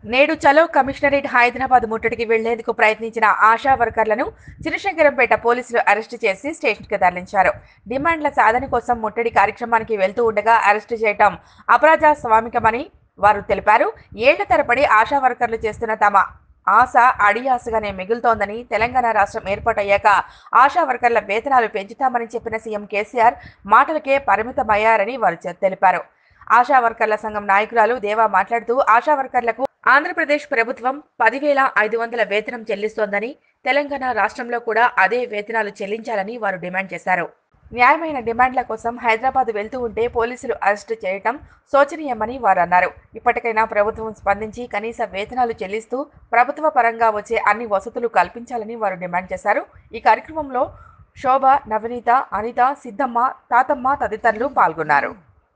నేడు చలో కమిషనరేట్ హైదరాబాద్ ముట్టడికి వెళ్లేందుకు ప్రయత్నించిన ఆశా వర్కర్లను చినశంకరంపేట పోలీసులు అరెస్టు చేసి స్టేషన్కి తరలించారు డిమాండ్ల సాధన కోసం ముట్టడి కార్యక్రమానికి వెళ్తూ ఉండగా అరెస్టు చేయటం అప్రజాస్వామికమని వారు తెలిపారు ఏళ్ల తరబడి ఆశా వర్కర్లు చేస్తున్న తమ ఆశ అడియాసగానే మిగులుతోందని తెలంగాణ రాష్ట్రం ఏర్పాటయ్యాక ఆశా వర్కర్ల వేతనాలు పెంచుతామని చెప్పిన సీఎం కేసీఆర్ మాటలకే పరిమితమయ్యారని వారు చె- తెలిపారు ఆశా వర్కర్ల సంఘం నాయకురాలు దేవా మాట్లాడుతూ ఆశా వర్కర్లకు ఆంధ్రప్రదేశ్ ప్రభుత్వం పదివేల ఐదు వందల వేతనం చెల్లిస్తోందని తెలంగాణ రాష్ట్రంలో కూడా అదే వేతనాలు చెల్లించాలని వారు డిమాండ్ చేశారు న్యాయమైన డిమాండ్ల కోసం హైదరాబాద్ వెళ్తూ ఉంటే పోలీసులు అరెస్టు చేయటం శోచనీయమని వారు అన్నారు ఇప్పటికైనా ప్రభుత్వం స్పందించి కనీస వేతనాలు చెల్లిస్తూ ప్రభుత్వ పరంగా వచ్చే అన్ని వసతులు కల్పించాలని వారు డిమాండ్ చేశారు ఈ కార్యక్రమంలో శోభ నవనీత అనిత సిద్ధమ్మ తాతమ్మ తదితరులు పాల్గొన్నారు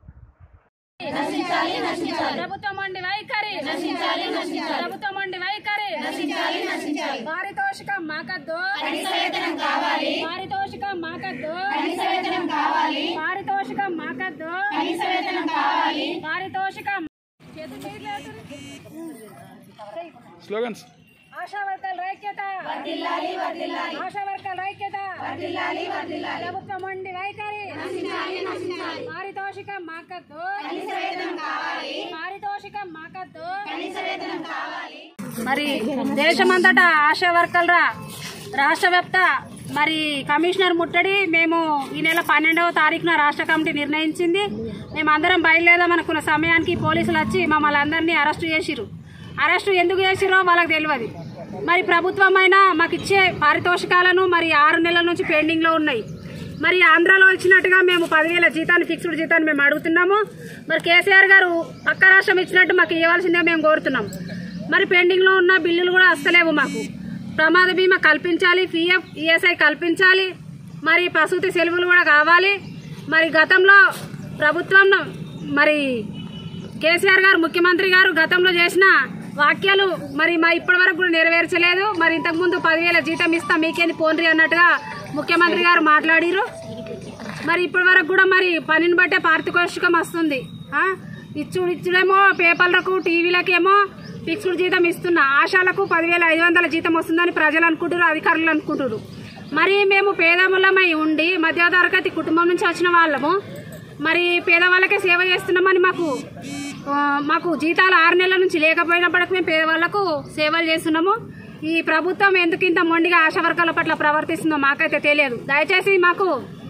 ప్రభుత్వం ఉండి వైఖరి ప్రభుత్వం ఉండి వైఖరి పారితోషికం మాకద్దు పారితోషికం మాకద్దు పారితోషికం మాకద్దు పారితోషికం చేతులు చేయలేదు. స్లోగన్స్ ఆశా వర్కర్ల ఐక్యత ఆశా వర్కర్ల ఐక్యత ప్రభుత్వం ఉండి వైఖరి పారితోషికం మాకద్దు పారితోషికం మాకద్దు మరి దేశమంతటా ఆశా వర్కర్ల రాష్ట్ర వ్యాప్త మరి కమిషనర్ ముట్టడి మేము ఈ నెల పన్నెండవ తారీఖున రాష్ట్ర కమిటీ నిర్ణయించింది మేము అందరం బయలుదేరాం అనుకున్న సమయానికి పోలీసులు వచ్చి మమ్మల్ని అందరినీ అరెస్టు చేసిరు అరెస్టు ఎందుకు చేసిరో వాళ్ళకి తెలియదు మరి ప్రభుత్వం అయినా మాకు ఇచ్చే పారితోషికాలను మరి ఆరు నెలల నుంచి పెండింగ్లో ఉన్నాయి మరి ఆంధ్రాలో ఇచ్చినట్టుగా మేము పదివేల జీతాన్ని ఫిక్స్డ్ జీతాన్ని మేము అడుగుతున్నాము మరి కేసీఆర్ గారు పక్క రాష్ట్రం ఇచ్చినట్టు మాకు ఇవ్వాల్సిందే మేము కోరుతున్నాం మరి పెండింగ్లో ఉన్న బిల్లులు కూడా వస్తలేవు మాకు ప్రమాద బీమా కల్పించాలి పిఎఫ్ ఈఎస్ఐ కల్పించాలి మరి ప్రసూతి సెలవులు కూడా కావాలి మరి గతంలో ప్రభుత్వం మరి కేసీఆర్ గారు ముఖ్యమంత్రి గారు గతంలో చేసిన వాక్యాలు మరి మా ఇప్పటి వరకు కూడా నెరవేర్చలేదు మరి ఇంతకుముందు పదివేల జీతం ఇస్తా మీకేంది పోన్రి అన్నట్టుగా ముఖ్యమంత్రి గారు మాట్లాడిరు మరి ఇప్పటి వరకు కూడా మరి పనిని బట్టే పారితోషికం వస్తుంది ఆ? ఇచ్చుడు ఇచ్చుడేమో పేపర్లకు టీవీలకేమో ఫిక్స్డ్ జీతం ఇస్తున్నా ఆశాలకు పదివేల ఐదు వందల జీతం వస్తుందని ప్రజలు అనుకుంటారు అధికారులు అనుకుంటారు మరి మేము పేదములమై ఉండి మధ్యతరగతి కుటుంబం నుంచి వచ్చిన వాళ్ళము మరి పేదవాళ్ళకే సేవ చేస్తున్నామని మాకు ఆ, మాకు జీతాలు ఆరు నెలల నుంచి లేకపోయినప్పటికీ మేము పేదవాళ్లకు సేవలు చేస్తున్నాము ఈ ప్రభుత్వం ఎందుకు ఇంత మొండిగా ఆశా వర్గాల పట్ల ప్రవర్తిస్తుందో మాకైతే తెలియదు దయచేసి మాకు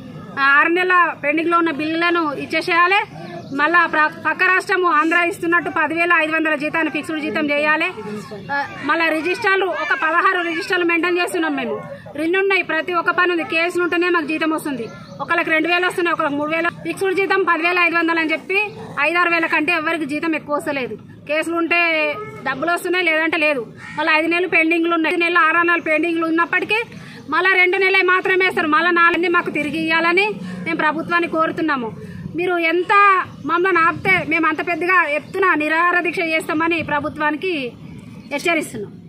ఆ ఆరు నెలల పెండింగ్లో ఉన్న బిల్లులను ఇచ్చేసేయాలి మళ్ళా ప్ర- పక్క రాష్ట్రము ఆంధ్ర ఇస్తున్నట్టు పదివేల ఐదు వందల జీతాన్ని ఫిక్స్డ్ జీతం చేయాలి ఆ, మళ్ళా రిజిస్టర్లు ఒక పదహారు రిజిస్టర్లు మెయింటైన్ చేస్తున్నాం మేము రెండు ఉన్నాయి ప్రతి ఒక్క పని ఉంది కేసులు ఉంటేనే మాకు జీతం వస్తుంది ఒకళ్ళకి రెండు వేలు వస్తున్నాయి ఒకళ్ళకి మూడు వేలు ఫిక్స్డ్ జీతం పదివేల ఐదు వందలు అని చెప్పి ఐదారు వేల కంటే ఎవరికి జీతం ఎక్కువ వస్తలేదు కేసులు ఉంటే డబ్బులు వస్తున్నాయి లేదంటే లేదు మళ్ళీ ఐదు నెలలు పెండింగ్లు ఉన్నాయి ఐదు నెలలు ఆరు నెలలు పెండింగ్లు ఉన్నప్పటికీ మళ్ళీ రెండు నెలలు మాత్రమే వేస్తారు మళ్ళీ నాలుగు మాకు తిరిగి ఇవ్వాలని మేము ప్రభుత్వాన్ని కోరుతున్నాము మీరు ఎంత మమ్మల్ని ఆపితే మేము అంత పెద్దగా ఎత్తున నిరాహార దీక్ష చేస్తామని ప్రభుత్వానికి హెచ్చరిస్తున్నాం